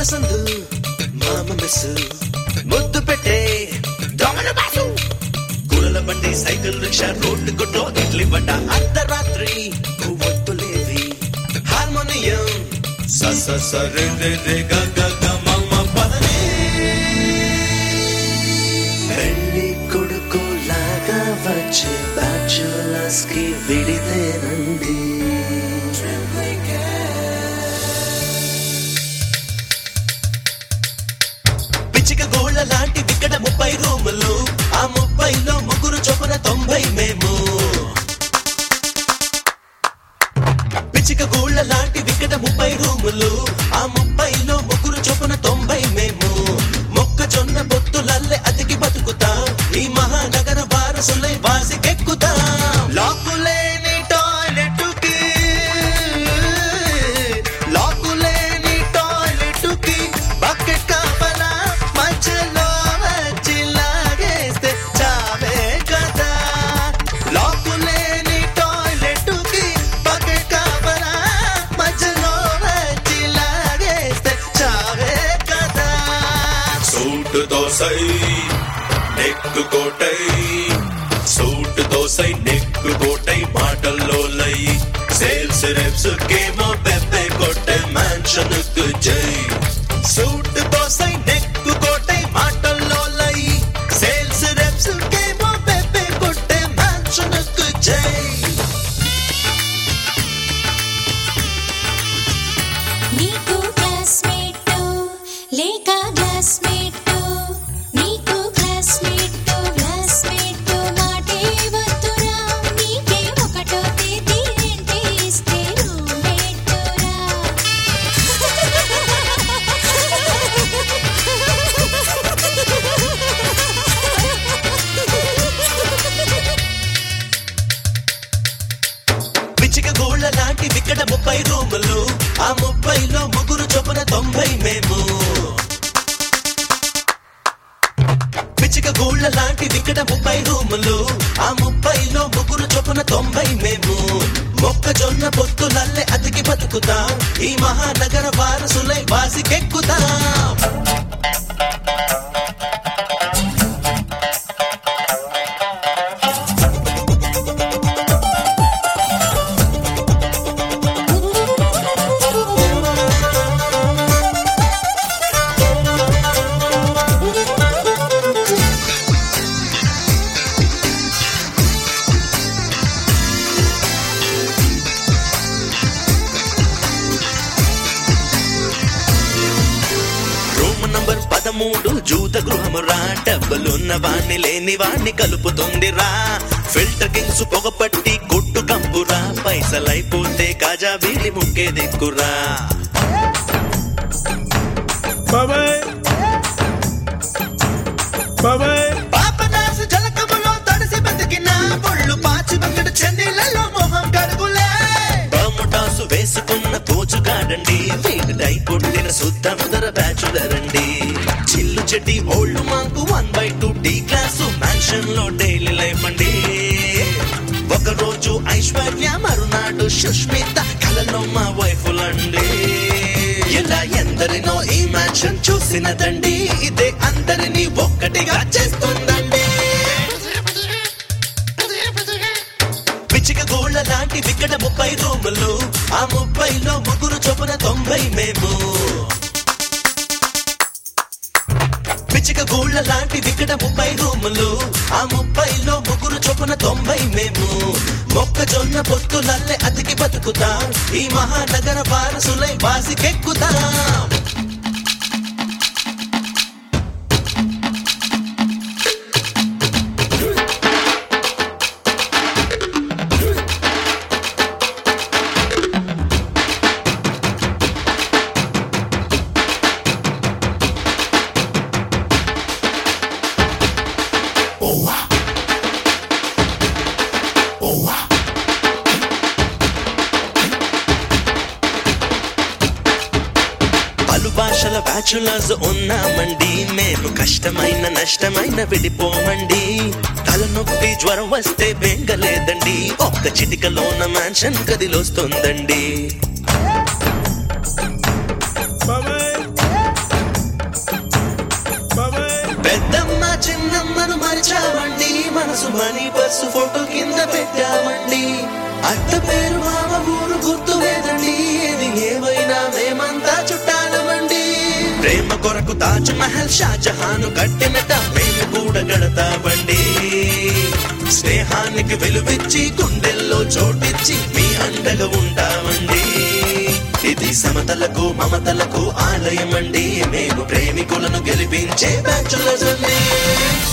సందు మామ మెస్సు ముద్దు పెట్టే దొంగల బాసు కూరల బండి సైకిల్ రిక్షా రోడ్డు కొట్టో ఇడ్లీ బండ అర్ధరాత్రి కొవ్వొత్తులేవి హార్మోనియం స స స రే రే రే గ గ గ మ మ పదని పెళ్లి కొడుకు లాగా వచ్చే బ్యాచులర్స్ కి విడితేనండి పిచ్చిక గోళ్ళ లాంటి విక్కడ ముప్పై రూములు ఆ ముప్పైలో ముగ్గురు చొప్పున తొంభై మేము పిచ్చిక గోళ్ళ లాంటి విక్కడ ముప్పై రూములు ఆ ముప్పైలో ముగ్గురు చొప్పున తొంభై మేము మొక్కజొన్న బొత్తులల్లే అతికి బతుకుతా ఈ మహానగర వారసులై వాసికెక్కుతా లాకులేని టాయిలెట్ కి లాకులేని టాయిలెట్ కి బకెట్ కాపలా మధ్యలో వచ్చి లాగేస్తే చావే కదా లాకులేని టాయిలెట్ కి బకెట్ కాపలా మధ్యలో వచ్చి లాగేస్తే చావే కదా సూట్ దోసై నెక్కు కోటై సూట్ దోసై నెక్కు కోటై మాటల్లో లై సేల్స్ రెప్స్ కేమో పెప్పే కొట్టే మ్యాన్షన్ కు జై సూట్ దోసై నెక్కు కోటై మాటల్లో లై సేల్స్ రెప్స్ కేమో పెప్పే కొట్టే మ్యాన్షన్ కు జై నీకు క్లాస్మేట్ లేక క్లాస్మేట్ నీకు క్లాస్మేట్ క్లాస్మేట్ మాటే వద్దురా నీకే ఒకటో తేదీ రెంటే ఇస్తే రూమ్మేట్టురా పిచ్చిక గోళ్ళ లాంటి విక్కడ ముప్పై రూములు ఆ ముప్పైలో ముగ్గురు చొప్పున తొంభై మేము పిచ్చిక గోళ్ళ లాంటి విక్కడ ముప్పై రూములు ఆ ముప్పైలో ముగ్గురు చొప్పున తొంభై మేము మొక్కజొన్న పొత్తులల్లే అతికి బతుకుతా ఈ మహానగర వారసులై వాసికెక్కుతా రూమ్ నంబర్ పదమూడు జూత గృహము రా డబ్బులున్న వాణ్ణి లేని వాణ్ణి కలుపుతుంది రా ఫిల్టర్ కింగ్స్ పొగపట్టి కొట్టు కంపురా పైసలైపోతే కాజా వీలి ముక్కే దిక్కురా బాబాయ్ బాబాయ్ పాపనాసు జలకములో తడిసి బతికిన ఒళ్ళు పాచి బకెట్ చెందిలలో మొహం కడుగులే బాముటాసు వేసుకున్న తోచుగాడండి వీడు డై కొట్టిన శుద్ధ ముదర బ్యాచులర్ అండి చిల్లు చెడ్డి ఓల్డ్ మాకు one by two tea class mansion లో డైలీ లైఫ్ అండి ఒక రోజు ఐశ్వర్య మరునాడు సుష్మిత కలలో మా వైఫులండి ఇలా ఎందరినో ఈ మ్యాన్షన్ చూసినదండి ఇదే అందరినీ ఒక్కటిగా చేస్తుందండి పిచ్చిక గోళ్ళ లాంటి విక్కడ ముప్పై రూములు ఆ ముప్పైలో ముగ్గురు చొప్పున తొంభై మేము పిచ్చిక గోళ్ళ లాంటి విక్కడ ముప్పై రూములు ఆ ముప్పైలో ముగ్గురు చొప్పున తొంభై మేము మొక్కజొన్న పొత్తులల్లే అతికి బతుకుతా ఈ మహానగర వారసులై వాసికెక్కుతా పలు భాషల బ్యాచులర్స్ ఉన్నామండి మేము కష్టమైన నష్టమైన విడిపోమండి తలనొప్పి జ్వరం వస్తే బెంగలేదండి ఒక్క చిటికలోన మ్యాన్షన్ కదిలొస్తుందండి బాబాయ్ మనీ పర్సు ఫోటో కింద పెట్టామండి అత్త పేరు మామ ఊరు గుర్తు లేదండి ఇది ఏమైనా మేమంతా చుట్టాలమండి ప్రేమ కొరకు తాజ్ మహల్ షాజహాన్ కట్టినట మేము కూడా గడతామండి స్నేహానికి వెలువిచ్చి గుండెల్లో చోటిచ్చి మీ అండగా ఉంటామండి ఇది సమతలకు మమతలకు ఆలయమండి మేము ప్రేమికులను గెలిపించే బ్యాచులర్స్ అండి